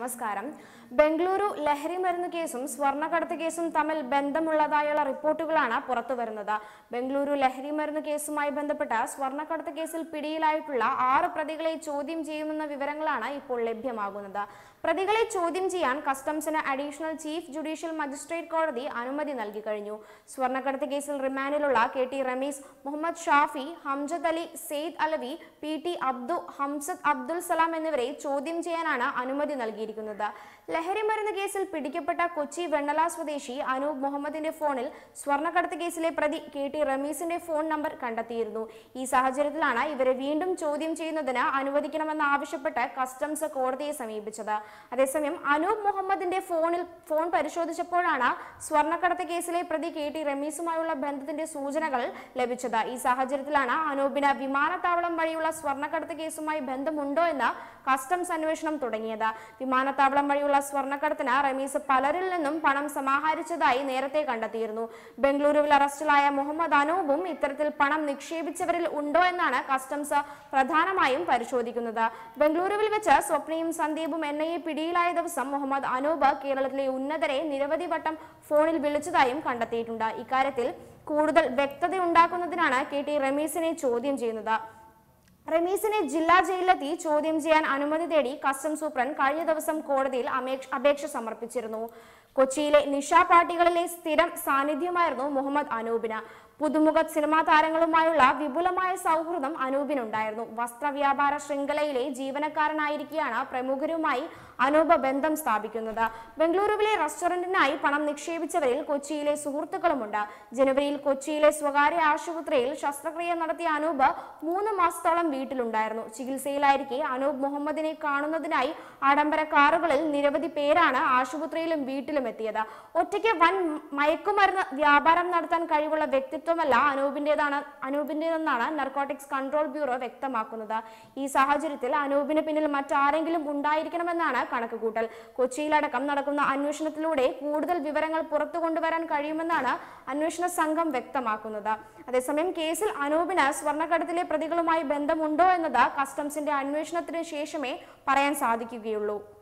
നമസ്കാരം ബംഗളൂരു ലഹരി മരുന്ന് കേസും സ്വർണ്ണക്കടത്ത് കേസും തമ്മിൽ ബന്ധമുള്ളതായുള്ള റിപ്പോർട്ടുകളാണ് പുറത്തുവരുന്നത് ബംഗളൂരു ലഹരി മരുന്ന് കേസുമായി ബന്ധപ്പെട്ട സ്വർണ്ണക്കടത്ത് കേസിൽ പിടിയിലായിട്ടുള്ള ആറ് പ്രതികളെ ചോദ്യം ചെയ്യുമെന്ന വിവരങ്ങളാണ് ഇപ്പോൾ ലഭ്യമാകുന്നത് പ്രതികളെ ചോദ്യം ചെയ്യാൻ കസ്റ്റംസിന് അഡീഷണൽ ചീഫ് ജുഡീഷ്യൽ മജിസ്ട്രേറ്റ് കോടതി അനുമതി നൽകി കഴിഞ്ഞു സ്വർണ്ണക്കടത്ത് കേസിൽ റിമാൻഡിലുള്ള K T Ramees Muhammad Shafi Hamjad Ali Said Alavi P T Abdu Hamsad Abdul Salam എന്നിവരെ ചോദ്യം ചെയ്യാനാണ് അനുമതി നൽകിയിരിക്കുന്നത് ലഹരി മരുന്ന് കേസിൽ പിടിക്കപ്പെട്ട കൊച്ചി വെണ്ണല സ്വദേശി അനൂപ് മുഹമ്മദിന്റെ ഫോണിൽ സ്വർണ്ണക്കടത്ത് കേസിലെ പ്രതി കെ ടി റമീസിന്റെ ഫോൺ നമ്പർ കണ്ടെത്തിയിരുന്നു ഈ സാഹചര്യത്തിലാണ് ഇവരെ വീണ്ടും ചോദ്യം ചെയ്യുന്നതിന് അനുവദിക്കണമെന്ന് ആവശ്യപ്പെട്ട് കസ്റ്റംസ് കോടതിയെ സമീപിച്ചത് അതേസമയം അനൂപ് മുഹമ്മദിന്റെ ഫോണിൽ ഫോൺ പരിശോധിച്ചപ്പോഴാണ് സ്വർണ്ണക്കടത്ത് കേസിലെ പ്രതി കെ ടി റമീസുമായുള്ള ബന്ധത്തിന്റെ സൂചനകൾ ലഭിച്ചത് ഈ സാഹചര്യത്തിലാണ് അനൂപിന് വിമാനത്താവളം വഴിയുള്ള സ്വർണ്ണക്കടത്ത് കേസുമായി ബന്ധമുണ്ടോ എന്ന് കസ്റ്റംസ് അന്വേഷണം തുടങ്ങിയത് വിമാനത്താവളം വഴിയുള്ള സ്വർണ്ണക്കടത്തിന് റമീസ് പലരിൽ നിന്നും പണം സമാഹരിച്ചതായി നേരത്തെ കണ്ടെത്തിയിരുന്നു ബംഗളൂരുവിൽ അറസ്റ്റിലായ മുഹമ്മദ് അനൂപും ഇത്തരത്തിൽ പണം നിക്ഷേപിച്ചവരിൽ ഉണ്ടോ എന്നാണ് കസ്റ്റംസ് പ്രധാനമായും പരിശോധിക്കുന്നത് ബംഗളൂരുവിൽ വെച്ച് സ്വപ്നയും സന്ദീപും എൻ ഐ എ പിടിയിലായ ദിവസം മുഹമ്മദ് അനൂപ് കേരളത്തിലെ ഉന്നതരെ നിരവധി വട്ടം ഫോണിൽ വിളിച്ചതായും കണ്ടെത്തിയിട്ടുണ്ട് ഇക്കാര്യത്തിൽ കൂടുതൽ വ്യക്തതയുണ്ടാക്കുന്നതിനാണ് കെ ടി റമീസിനെ ചോദ്യം ചെയ്യുന്നത് റമീസിനെ ജില്ലാ ജയിലിലെത്തി ചോദ്യം ചെയ്യാൻ അനുമതി തേടി കസ്റ്റംസ് സൂപ്രണ്ട് കഴിഞ്ഞ ദിവസം കോടതിയിൽ അമേക്ഷ- അപേക്ഷ സമർപ്പിച്ചിരുന്നു കൊച്ചിയിലെ നിഷ പാർട്ടികളിലെ സ്ഥിരം സാന്നിധ്യമായിരുന്നു മുഹമ്മദ് അനൂപിന് പുതുമുഖ സിനിമാ താരങ്ങളുമായുള്ള വിപുലമായ സൗഹൃദം അനൂപിനുണ്ടായിരുന്നു വസ്ത്രവ്യാപാര ശൃംഖലയിലെ ജീവനക്കാരനായിരിക്കെയാണ് പ്രമുഖരുമായി അനൂപ് ബന്ധം സ്ഥാപിക്കുന്നത് ബംഗളൂരുവിലെ റെസ്റ്റോറന്റിനായി പണം നിക്ഷേപിച്ചവരിൽ കൊച്ചിയിലെ സുഹൃത്തുക്കളുമുണ്ട് ജനുവരിയിൽ കൊച്ചിയിലെ സ്വകാര്യ ആശുപത്രിയിൽ ശസ്ത്രക്രിയ നടത്തിയ അനൂപ് മൂന്ന് മാസത്തോളം വീട്ടിലുണ്ടായിരുന്നു ചികിത്സയിലായിരിക്കെ അനൂപ് മുഹമ്മദിനെ കാണുന്നതിനായി ആഡംബര കാറുകളിൽ നിരവധി പേരാണ് ആശുപത്രിയിലും വീട്ടിലും എത്തിയത് ഒറ്റയ്ക്ക് വൻ മയക്കുമരുന്ന് വ്യാപാരം നടത്താൻ കഴിവുള്ള വ്യക്തിത്വമല്ല അനൂപിന്റേതാണ് അനൂപിന്റേതെന്നാണ് നർക്കോട്ടിക്സ് കൺട്രോൾ ബ്യൂറോ വ്യക്തമാക്കുന്നത് ഈ സാഹചര്യത്തിൽ അനൂപിന് പിന്നിൽ മറ്റാരെങ്കിലും ഉണ്ടായിരിക്കണമെന്നാണ് കണക്കുകൂട്ടൽ കൊച്ചിയിലടക്കം നടക്കുന്ന അന്വേഷണത്തിലൂടെ കൂടുതൽ വിവരങ്ങൾ പുറത്തു കൊണ്ടുവരാൻ കഴിയുമെന്നാണ് അന്വേഷണ സംഘം വ്യക്തമാക്കുന്നത് അതേസമയം കേസിൽ അനൂപിന് സ്വർണ്ണക്കടത്തിലെ പ്രതികളുമായി ബന്ധമുണ്ടോ എന്നത് കസ്റ്റംസിന്റെ അന്വേഷണത്തിന് ശേഷമേ പറയാൻ സാധിക്കുകയുള്ളൂ